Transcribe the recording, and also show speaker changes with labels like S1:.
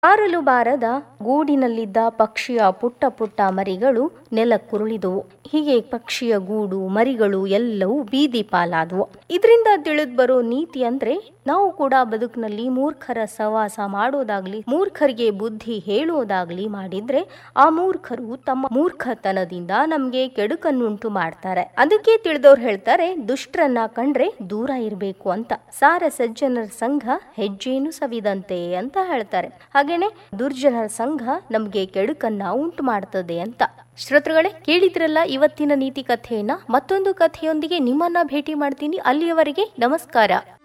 S1: ಹಾರಲು ಬಾರದ ಗೂಡಿನಲ್ಲಿದ್ದ ಪಕ್ಷಿಯ ಪುಟ್ಟ ಪುಟ್ಟ ಮರಿಗಳು ನೆಲಕ್ಕುರುಳಿದುವು ಹೀಗೆ ಪಕ್ಷಿಯ ಗೂಡು ಮರಿಗಳು ಎಲ್ಲವೂ ಬೀದಿ ಪಾಲಾದವು ಇದರಿಂದ ತಿಳಿದು ಬರೋ ನೀತಿ ಅಂದ್ರೆ ನಾವು ಕೂಡ ಬದುಕಿನಲ್ಲಿ ಮೂರ್ಖರ ಸವಾಸ ಮಾಡೋದಾಗ್ಲಿ ಮೂರ್ಖರಿಗೆ ಬುದ್ಧಿ ಹೇಳೋದಾಗ್ಲಿ ಮಾಡಿದ್ರೆ ಆ ಮೂರ್ಖರು ತಮ್ಮ ಮೂರ್ಖತನದಿಂದ ನಮ್ಗೆ ಕೆಡುಕನ್ನುಂಟು ಮಾಡ್ತಾರೆ ಅದಕ್ಕೆ ತಿಳಿದವ್ರು ಹೇಳ್ತಾರೆ ದುಷ್ಟರನ್ನ ಕಂಡ್ರೆ ದೂರ ಇರಬೇಕು ಅಂತ ಸಾರ ಸಜ್ಜನರ ಸಂಘ ಹೆಜ್ಜೇನು ಸವಿದಂತೆ ಅಂತ ಹೇಳ್ತಾರೆ ಹಾಗೇನೆ ದುರ್ಜನರ ಸಂಘ ನಮ್ಗೆ ಕೆಡುಕನ್ನ ಉಂಟು ಮಾಡ್ತದೆ ಅಂತ ಶ್ರೋತೃಗಳೇ ಕೇಳಿದ್ರಲ್ಲ ಇವತ್ತಿನ ನೀತಿ ಕಥೆಯನ್ನ ಮತ್ತೊಂದು ಕಥೆಯೊಂದಿಗೆ ನಿಮ್ಮನ್ನ ಭೇಟಿ ಮಾಡ್ತೀನಿ ಅಲ್ಲಿಯವರೆಗೆ ನಮಸ್ಕಾರ